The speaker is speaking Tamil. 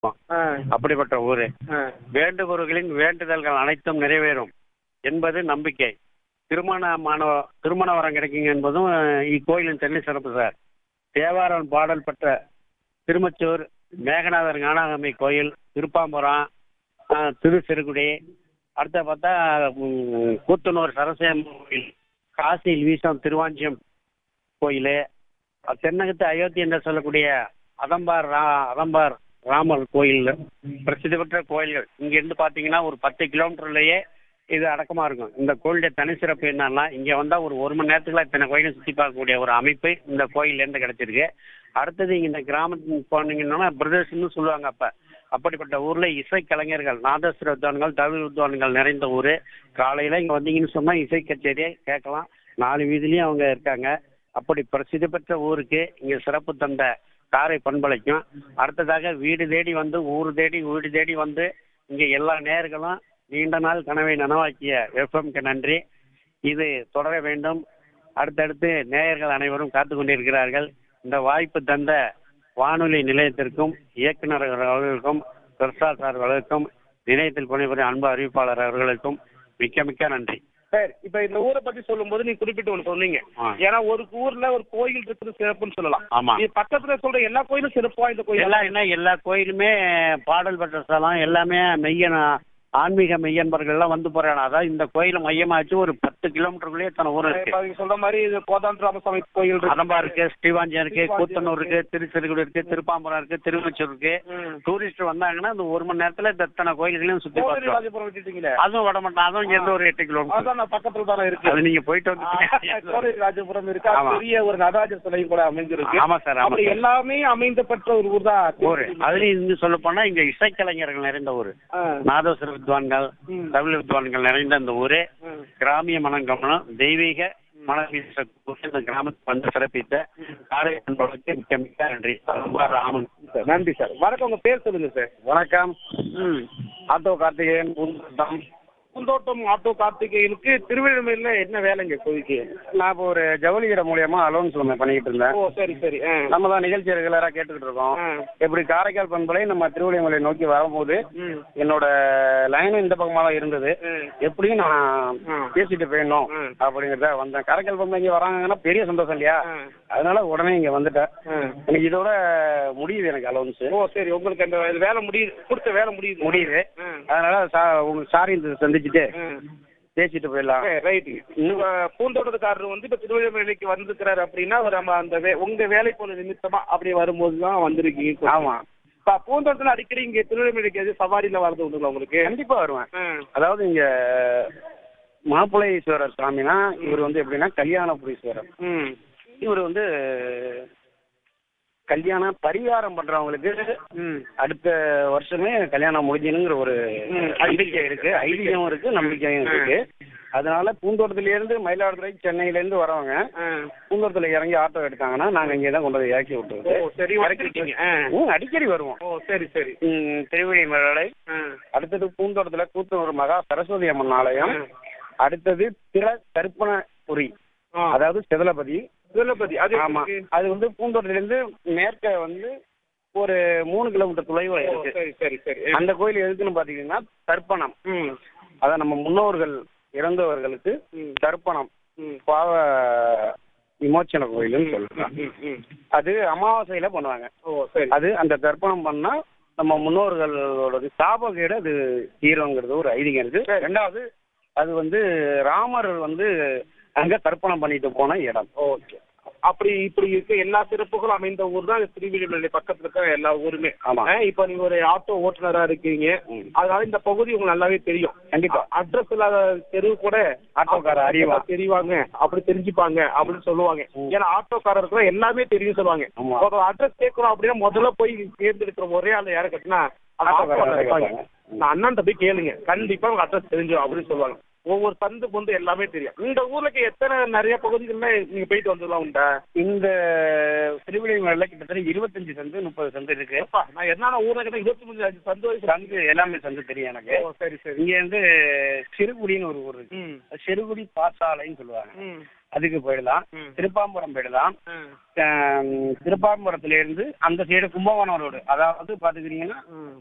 ஆ, அப்படிப்பட்ட ஊரு ஆ. வேண்டுபவர்களின் வேண்டுதல்கள் அனைத்தும் நிறைவேறும் என்பது நம்பிக்கை திருமணமான திருமண வரம் கிடைக்குங்க என்பதும் அஹ், இக்கோயிலின் தனி சிறப்பு சார் தேவாரம் பாடல் பெற்ற திருமச்சூர் மேகநாதர் ஞானாகமி கோயில் திருப்பாம்புரம் அஹ், திருச்சிறுகுடி அடுத்த பார்த்தா ம், கூத்தனூர் சரசேம் கோயில் காசியில் வீசம் திருவாஞ்சியம் கோயில் தென்னகத்து அயோத்தி என்று சொல்லக்கூடிய அதம்பார் ரா அதம்பார் ராமர் கோயில் பிரசித்தி பெற்ற கோயில்கள் இங்கிருந்து பார்த்தீங்கன்னா ஒரு பத்து கிலோமீட்டர்லயே இது அடக்கமா இருக்கும் இந்த கோயிலுடைய தனி சிறப்பு என்னன்னா இங்க வந்தா ஒரு ஒரு மணி நேரத்துக்குள்ள இத்தனை கோயிலும் சுத்தி பார்க்கக்கூடிய ஒரு அமைப்பு இந்த கோயில்ல இருந்து கிடைச்சிருக்கு அடுத்தது இங்க இந்த கிராமத்துக்கு போனீங்கன்னா பிரதேசம்னு சொல்லுவாங்க அப்ப அப்படிப்பட்ட ஊர்ல இசை கலைஞர்கள் நாதஸ்வர வித்வான்கள் தமிழ் வித்வான்கள் நிறைந்த ஊரு காலையில இங்க வந்தீங்கன்னு சொன்னா இசை கச்சேரியை கேட்கலாம் நாலு வீதிலையும் அவங்க இருக்காங்க அப்படி பிரசித்தி பெற்ற ஊருக்கு இங்க சிறப்பு தந்த காரை பண்பலைக்கும் அடுத்ததாக வீடு தேடி வந்து ஊர் தேடி வீடு தேடி வந்து இங்க எல்லா நேர்களும் நீண்ட நாள் கனவை நனவாக்கிய எஃப்எம்க்கு நன்றி இது தொடர வேண்டும் அடுத்தடுத்து நேயர்கள் அனைவரும் காத்து கொண்டிருக்கிறார்கள் இந்த வாய்ப்பு தந்த வானொலி நிலையத்திற்கும் இயக்குனர் அவர்களுக்கும் பிரசாத் சார் அவர்களுக்கும் நிலையத்தில் பணிபுரியும் அன்பு அறிவிப்பாளர் அவர்களுக்கும் மிக்க மிக்க நன்றி சரி இப்ப இந்த ஊரை பத்தி சொல்லும்போது நீ குறிப்பிட்டு ஒண்ணு சொன்னீங்க ஆ. ஏன்னா ஒரு ஊர்ல ஒரு கோயில் இருக்குது சிறப்புன்னு சொல்லலாம் ஆமா நீ பக்கத்துல சொல்ற எல்லா கோயிலும் சிறப்பு வாய்ந்த கோயில் எல்லாம் என்ன எல்லா கோயிலுமே பாடல் பெற்ற ஸ்தலம் எல்லாமே மெய்யன் ஆன்மீக மெய்யன்பர்கள் எல்லாம் வந்து போறாங்க அதாவது இந்த கோயிலை மையமாச்சு ஒரு பத்து கிலோமீட்டருக்குள்ளேயே தன ஊர் இருக்கு இப்ப நீங்க சொல்ற மாதிரி இது கோதாந்த ராமசாமி கோயில் இருக்கு. அதம்பா இருக்கு ஸ்ரீவாஞ்சியம் இருக்கு கூத்தனூர் இருக்கு திருச்சிறுகுடி இருக்கு திருப்பாம்பரம் இருக்கு திருவச்சூர் இருக்கு ம். டூரிஸ்ட் வந்தாங்கன்னா இந்த ஒரு மணி நேரத்துல இந்த இத்தனை கோயில்களையும் சுத்தி கோவில் பார்க்கலாம் ராஜபுரம் விட்டுட்டீங்களே அதுவும் வட மாட்டோம் அதுவும் இங்க இருந்து ஒரு எட்டு கிலோமீட்டர் அதான் நான் பக்கத்துல தானே இருக்கு அது நீங்க போயிட்டு வந்து கோவில் ராஜபுரம் இருக்கு அது ஆமா. பெரிய ஒரு நடராஜர் சிலையும் கூட அமைஞ்சிருக்கு ஆமா சார் ஆமா அப்படி சார் எல்லாமே அமைந்த பெற்ற ஒரு ஊர் தான் ஊரு அதுலயும் இருந்து சொல்ல போனா இங்க இசைக்கலைஞர்கள் நிறைந்த ஊரு ஆ. நாதஸ்வர வித்வான்கள் ம். தமிழ் வித்வான்கள் நிறைந்த இந்த ஊரு ம். கிராமிய மனங்கமனம் தெய்வீக மனம் இந்த கிராமத்துக்கு வந்து சிறப்பித்த காரை அன்பர்களுக்கு மிக்க மிக்க நன்றி ரொம்ப ராமன் சார், நன்றி சார் வணக்கம் உங்க பேர் சொல்லுங்க சார் வணக்கம் ஆட்டோ கார்த்திகேயன் பூந்தோட்டம் பூந்தோட்டம் ஆட்டோ கார்த்திகேயனுக்கு திருவண்ணாமலையில என்ன வேலைங்க கோவிலுக்கு நான் இப்போ ஒரு ஜவுளி கடை மூலியமா அலோன்ஸ் ஒன்று பண்ணிக்கிட்டு இருந்தேன் ஓ சரி சரி ஆ. நம்ம தான் நிகழ்ச்சி ரெகுலரா கேட்டுக்கிட்டு இருக்கோம் ஆ. எப்படி காரைக்கால் பண்பலை நம்ம திருவள்ளிமலை நோக்கி வரும்போது ம். என்னோட லைனும் இந்த பக்கமா தான் இருந்தது ம். எப்படியும் நான் ஆ. பேசிட்டு போயிடணும் ம். அப்படிங்கிறத வந்தேன் காரைக்கால் பண்பலை இங்க வராங்கன்னா பெரிய சந்தோஷம் இல்லையா ஆ. அதனால உடனே இங்க வந்துட்டேன் ஆ. எனக்கு இதோட முடியுது எனக்கு அலோன்ஸ் ஓ சரி உங்களுக்கு அந்த இது வேலை முடியுது கொடுத்த வேலை முடியுது முடியுது ஆ. அதனால சா உங்களுக்கு சாரி சந்திச்சுட்டு ஆ. பேசிட்டு போயிடலாம் சரி, ரைட்டு இன்னும் பூந்தோட்டத்துக்காரர் வந்து இப்ப திருவண்ணாமலைக்கு வந்திருக்கிறாரு அப்படின்னா அவர் நம்ம அந்த வே- உங்க வேலை போல நிமித்தமா அப்படி வரும்போது தான் வந்திருக்கீங்க ஆமா இப்ப பூந்தோட்டத்துல அடிக்கடி இங்க திருவண்ணாமலைக்கு எது சவாரியில வரது உண்டுங்களா உங்களுக்கு கண்டிப்பா வருவேன் ஆ. அதாவது இங்க மாப்பிள்ளையீஸ்வரர் சாமினா இவர் வந்து எப்படின்னா கல்யாணபுரீஸ்வரர் ம் இவர் வந்து கல்யாணம் பரிகாரம் பண்றவங்களுக்கு ம் அடுத்த வருஷமே கல்யாணம் முடிஞ்சுனுங்கிற ஒரு ம். நம்பிக்கை இருக்கு ஐதீகம் இருக்கு நம்பிக்கையும் இருக்கு அதனால பூந்தோட்டத்துல இருந்து மயிலாடுதுறை சென்னையில இருந்து வரவங்க ஆ. பூந்தோட்டத்துல இறங்கி ஆட்டோ எடுத்தாங்கன்னா நாங்க இங்கே தான் கொண்டு போய் இறக்கி ஓ விட்டுருவோம் சரி வந்திருக்கீங்க ஆ. ம், அடிக்கடி வருவோம் ஓ சரி சரி ம், திருவள்ளிமலை ஆ. அடுத்தது பூந்தோட்டத்துல கூத்தூர் மகா சரஸ்வதி அம்மன் ஆலயம் ம். அடுத்தது திர கற்பனபுரி ஆ. அதாவது சிதலபதி திருப்பதி அது ஆமா எப்படி இருக்கு? அது வந்து பூந்தோட்டத்துல இருந்து மேற்க வந்து ஒரு மூணு கிலோமீட்டர் தொலைவுல ஓ, இருக்கு சரி சரி சரி அந்த கோயில் எதுக்குன்னு பாத்தீங்கன்னா தர்ப்பணம் ம் அதான் நம்ம முன்னோர்கள் இறந்தவர்களுக்கு ம். தர்ப்பணம் ம் பாவ விமோச்சன கோயில்னு சொல்லுவாங்க ம், ம். அது அமாவாசையில பண்ணுவாங்க ஓ சரி அது அந்த தர்ப்பணம் பண்ணா நம்ம முன்னோர்களோட சாபகேடு அது தீருங்கிறது ஒரு ஐதீகம் இருக்கு ரெண்டாவது அது வந்து ராமர் வந்து அங்க தர்ப்பணம் பண்ணிட்டு போன இடம் ஓகே அப்படி இப்படி இருக்க எல்லா சிறப்புகளும் அமைந்த ஊர் தான் திருவிழிமலை பக்கத்துல இருக்க எல்லா ஊருமே ஆமா. ஆ, இப்ப நீங்க ஒரு ஆட்டோ ஓட்டுநரா இருக்கீங்க ம். அதனால இந்த பகுதி உங்களுக்கு நல்லாவே தெரியும் கண்டிப்பா அட்ரஸ் இல்லாத தெருவு கூட ஆட்டோக்காரர் அறிவா. தெரிவாங்க அப்படி தெரிஞ்சுப்பாங்க அப்படின்னு சொல்லுவாங்க ம். ஏன்னா ஆட்டோக்காரருக்கு எல்லாமே தெரியும் சொல்லுவாங்க ஆமா. ஒரு அட்ரஸ் கேட்கணும் அப்படின்னா முதல்ல போய் தேர்ந்தெடுக்கிற ஒரே ஆள் யாரை கட்டினா ஆட்டோக்காரரை கேட்பாங்க. நான் அண்ணாண்ட போய் கேளுங்க கண்டிப்பா உங்க அட்ரஸ் தெரிஞ்சிடும் அப்படின்னு சொல்லுவாங்க ஒவ்வொரு சந்து பொந்து எல்லாமே தெரியும் இந்த ஊருக்கு எத்தனை நிறைய பகுதிகள்ல நீங்க போயிட்டு வந்ததுலாம் உண்டா இந்த திருவிழிமலையில் கிட்டத்தட்ட இருபத்தஞ்சு சந்து முப்பது சந்து இருக்கு எப்பா நான் என்னென்ன ஊர்ல கிட்ட இருபத்தி மூணு அஞ்சு சந்து வரைக்கும் சந்து எல்லாமே சந்து தெரியும் எனக்கு ஓ, சரி சரி இங்க இருந்து சிறுகுடின்னு ஒரு ஊர் இருக்கு ம் சிறுகுடி பாசாலைன்னு சொல்லுவாங்க ம் அதுக்கு போயிடலாம் ம். திருப்பாம்புரம் போயிடலாம் ம். ஆம், திருப்பாம்புரத்துல இருந்து அந்த சைடு கும்பகோணம் ரோடு அதாவது பாத்துக்கிறீங்கன்னா ம்